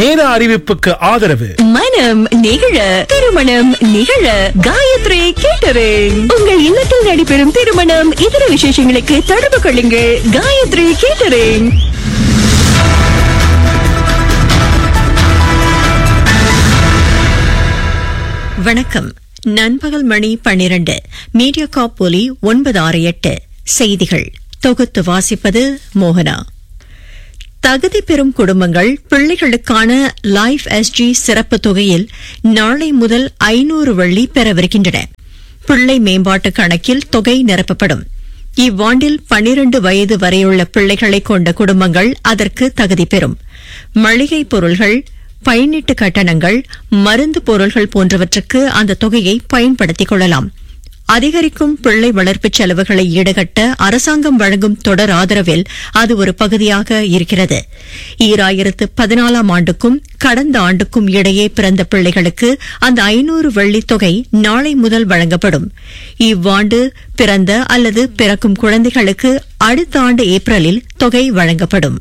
நேர அறிவிப்புக்கு ஆதரவு மனம் நிகழ திருமணம் நிகழ காயத்ரி கேட்டரிங் உங்கள் இல்லத்தில் நடைபெறும் திருமணம் இதர விசேஷங்களுக்கு தொடர்பு கொள்ளுங்கள் காயத்ரி கேட்டரிங் வணக்கம் நண்பகல் மணி பன்னிரண்டு மீடியா காப் ஒலி ஒன்பது ஆறு எட்டு செய்திகள் தொகுத்து வாசிப்பது மோகனா தகுதி பெறும் குடும்பங்கள் பிள்ளைகளுக்கான லைஃப் எஸ்ஜி சிறப்பு தொகையில் நாளை முதல் ஐநூறு வெள்ளி பெறவிருக்கின்றன பிள்ளை மேம்பாட்டு கணக்கில் தொகை நிரப்பப்படும் இவ்வாண்டில் பனிரண்டு வயது வரையுள்ள பிள்ளைகளை கொண்ட குடும்பங்கள் அதற்கு தகுதி பெறும் மளிகை பொருள்கள் பயனீட்டு கட்டணங்கள் மருந்து பொருள்கள் போன்றவற்றுக்கு அந்த தொகையை பயன்படுத்திக் கொள்ளலாம் அதிகரிக்கும் பிள்ளை வளர்ப்பு செலவுகளை ஈடுகட்ட அரசாங்கம் வழங்கும் தொடர் ஆதரவில் அது ஒரு பகுதியாக இருக்கிறது ஈராயிரத்து பதினாலாம் ஆண்டுக்கும் கடந்த ஆண்டுக்கும் இடையே பிறந்த பிள்ளைகளுக்கு அந்த ஐநூறு வெள்ளித் தொகை நாளை முதல் வழங்கப்படும் இவ்வாண்டு பிறந்த அல்லது பிறக்கும் குழந்தைகளுக்கு அடுத்த ஆண்டு ஏப்ரலில் தொகை வழங்கப்படும்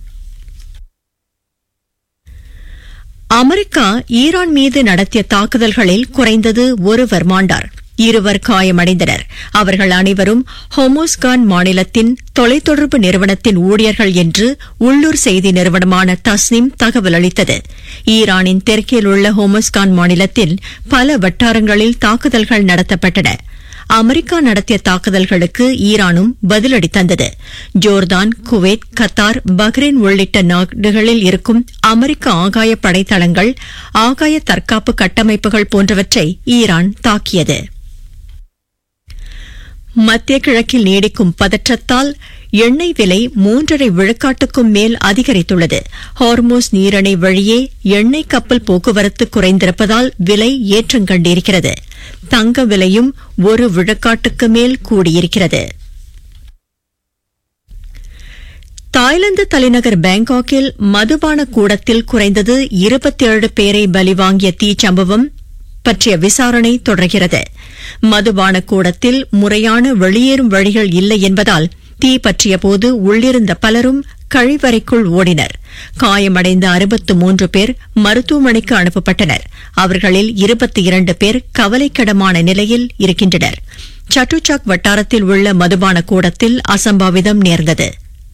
அமெரிக்கா ஈரான் மீது நடத்திய தாக்குதல்களில் குறைந்தது ஒருவர் மாண்டார் இருவர் காயமடைந்தனர் அவர்கள் அனைவரும் ஹோமோஸ்கான் மாநிலத்தின் தொலைத்தொடர்பு நிறுவனத்தின் ஊழியர்கள் என்று உள்ளூர் செய்தி நிறுவனமான தஸ்னிம் தகவல் அளித்தது ஈரானின் தெற்கில் உள்ள ஹோமோஸ்கான் மாநிலத்தில் பல வட்டாரங்களில் தாக்குதல்கள் நடத்தப்பட்டன அமெரிக்கா நடத்திய தாக்குதல்களுக்கு ஈரானும் பதிலடி தந்தது ஜோர்தான் குவைத் கத்தார் பஹ்ரைன் உள்ளிட்ட நாடுகளில் இருக்கும் அமெரிக்க ஆகாய படைத்தளங்கள் ஆகாய தற்காப்பு கட்டமைப்புகள் போன்றவற்றை ஈரான் தாக்கியது மத்திய கிழக்கில் நீடிக்கும் பதற்றத்தால் எண்ணெய் விலை மூன்றரை விழுக்காட்டுக்கும் மேல் அதிகரித்துள்ளது ஹார்மோஸ் நீரணை வழியே எண்ணெய் கப்பல் போக்குவரத்து குறைந்திருப்பதால் விலை ஏற்றங்கண்டிருக்கிறது தங்க விலையும் ஒரு விழுக்காட்டுக்கு மேல் கூடியிருக்கிறது தாய்லாந்து தலைநகர் பேங்காக்கில் மதுபான கூடத்தில் குறைந்தது இருபத்தி ஏழு பேரை பலிவாங்கிய தீச்சம்பவம் பற்றிய விசாரணை தொடர்கிறது மதுபான கூடத்தில் முறையான வெளியேறும் வழிகள் இல்லை என்பதால் தீ பற்றிய போது உள்ளிருந்த பலரும் கழிவறைக்குள் ஓடினர் காயமடைந்த அறுபத்து மூன்று பேர் மருத்துவமனைக்கு அனுப்பப்பட்டனர் அவர்களில் இருபத்தி இரண்டு பேர் கவலைக்கிடமான நிலையில் இருக்கின்றனர் சட்டுச்சாக் வட்டாரத்தில் உள்ள மதுபான கூடத்தில் அசம்பாவிதம் நேர்ந்தது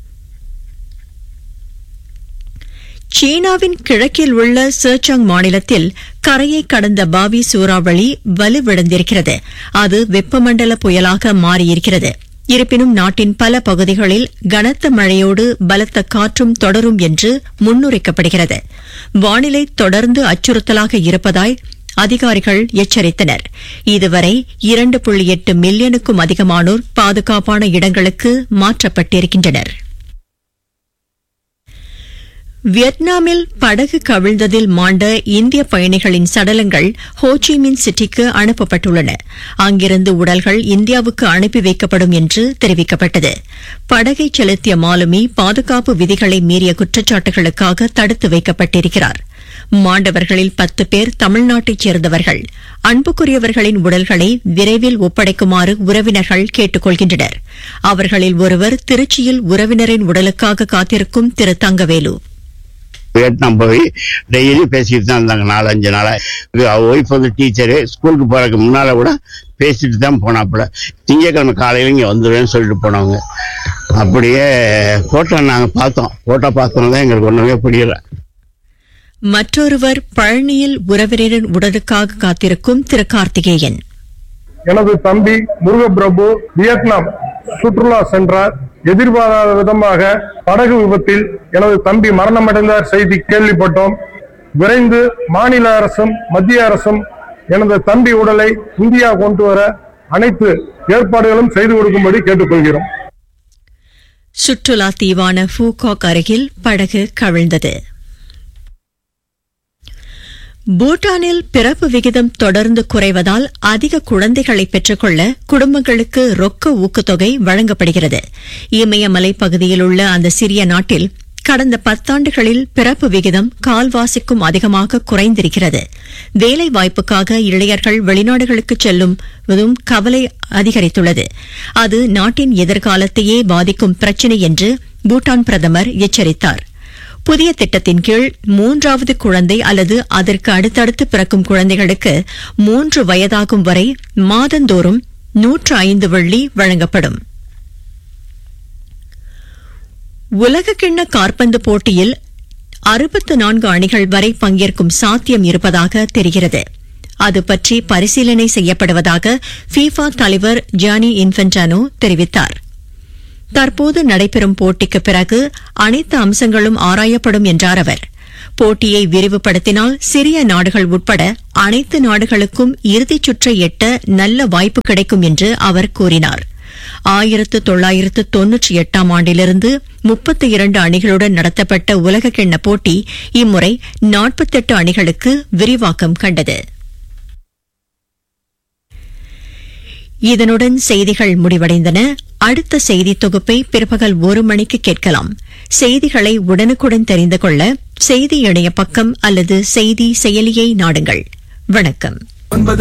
சீனாவின் கிழக்கில் உள்ள சர்ச்சாங் மாநிலத்தில் கரையை கடந்த பாவி சூறாவளி வலுவிழந்திருக்கிறது அது வெப்பமண்டல புயலாக மாறியிருக்கிறது இருப்பினும் நாட்டின் பல பகுதிகளில் கனத்த மழையோடு பலத்த காற்றும் தொடரும் என்று முன்னுரைக்கப்படுகிறது வானிலை தொடர்ந்து அச்சுறுத்தலாக இருப்பதாய் அதிகாரிகள் எச்சரித்தனர் இதுவரை இரண்டு புள்ளி எட்டு மில்லியனுக்கும் அதிகமானோர் பாதுகாப்பான இடங்களுக்கு மாற்றப்பட்டிருக்கின்றனர் வியட்நாமில் படகு கவிழ்ந்ததில் மாண்ட இந்திய பயணிகளின் சடலங்கள் ஹோச்சிமின் சிட்டிக்கு அனுப்பப்பட்டுள்ளன அங்கிருந்து உடல்கள் இந்தியாவுக்கு அனுப்பி வைக்கப்படும் என்று தெரிவிக்கப்பட்டது படகை செலுத்திய மாலுமி பாதுகாப்பு விதிகளை மீறிய குற்றச்சாட்டுகளுக்காக தடுத்து வைக்கப்பட்டிருக்கிறார் மாண்டவர்களில் பத்து பேர் தமிழ்நாட்டைச் சேர்ந்தவர்கள் அன்புக்குரியவர்களின் உடல்களை விரைவில் ஒப்படைக்குமாறு உறவினர்கள் கேட்டுக் கொள்கின்றனர் அவர்களில் ஒருவர் திருச்சியில் உறவினரின் உடலுக்காக காத்திருக்கும் திரு தங்கவேலு வியட்நாம் போய் டெய்லி பேசிட்டு தான் இருந்தாங்க நாலஞ்சு நாளா ஒய்ஃப் வந்து டீச்சரு ஸ்கூலுக்கு போறதுக்கு முன்னால கூட பேசிட்டு தான் போனாப்புல திங்கக்கிழமை காலையில இங்க வந்துடுவேன்னு சொல்லிட்டு போனவங்க அப்படியே போட்டோ நாங்க பார்த்தோம் போட்டோ பார்த்தோம் எங்களுக்கு ஒண்ணுமே புரியல மற்றொருவர் பழனியில் உறவினரின் உடலுக்காக காத்திருக்கும் திரு கார்த்திகேயன் எனது தம்பி முருகப்பிரபு வியட்நாம் சுற்றுலா சென்றார் எதிர்பாராத விதமாக படகு விபத்தில் எனது தம்பி மரணமடைந்தார் செய்தி கேள்விப்பட்டோம் விரைந்து மாநில அரசும் மத்திய அரசும் எனது தம்பி உடலை இந்தியா கொண்டு வர அனைத்து ஏற்பாடுகளும் செய்து கொடுக்கும்படி கேட்டுக்கொள்கிறோம் சுற்றுலா தீவான ஃபூகாக் அருகில் படகு கவிழ்ந்தது பூட்டானில் பிறப்பு விகிதம் தொடர்ந்து குறைவதால் அதிக குழந்தைகளை பெற்றுக்கொள்ள குடும்பங்களுக்கு ரொக்க ஊக்கத்தொகை வழங்கப்படுகிறது இமயமலை பகுதியில் உள்ள அந்த சிறிய நாட்டில் கடந்த பத்தாண்டுகளில் பிறப்பு விகிதம் கால்வாசிக்கும் அதிகமாக குறைந்திருக்கிறது வேலை வாய்ப்புக்காக இளைஞர்கள் வெளிநாடுகளுக்கு செல்லும் கவலை அதிகரித்துள்ளது அது நாட்டின் எதிர்காலத்தையே பாதிக்கும் பிரச்சினை என்று பூட்டான் பிரதமர் எச்சரித்தார் புதிய திட்டத்தின் கீழ் மூன்றாவது குழந்தை அல்லது அதற்கு அடுத்தடுத்து பிறக்கும் குழந்தைகளுக்கு மூன்று வயதாகும் வரை மாதந்தோறும் நூற்று ஐந்து வெள்ளி வழங்கப்படும் உலகக்கிண்ண காற்பந்து போட்டியில் அறுபத்து நான்கு அணிகள் வரை பங்கேற்கும் சாத்தியம் இருப்பதாக தெரிகிறது அது பற்றி பரிசீலனை செய்யப்படுவதாக ஃபீஃபா தலைவர் ஜானி இன்ஃபென்டானோ தெரிவித்தார் தற்போது நடைபெறும் போட்டிக்கு பிறகு அனைத்து அம்சங்களும் ஆராயப்படும் என்றார் அவர் போட்டியை விரிவுபடுத்தினால் சிறிய நாடுகள் உட்பட அனைத்து நாடுகளுக்கும் இறுதிச் சுற்றை எட்ட நல்ல வாய்ப்பு கிடைக்கும் என்று அவர் கூறினார் ஆயிரத்து தொள்ளாயிரத்து தொன்னூற்றி எட்டாம் ஆண்டிலிருந்து முப்பத்தி இரண்டு அணிகளுடன் நடத்தப்பட்ட உலகக்கிண்ண போட்டி இம்முறை நாற்பத்தெட்டு அணிகளுக்கு விரிவாக்கம் கண்டது இதனுடன் செய்திகள் முடிவடைந்தன அடுத்த செய்தி தொகுப்பை பிற்பகல் ஒரு மணிக்கு கேட்கலாம் செய்திகளை உடனுக்குடன் தெரிந்து கொள்ள செய்தி இணைய பக்கம் அல்லது செய்தி செயலியை நாடுங்கள் வணக்கம்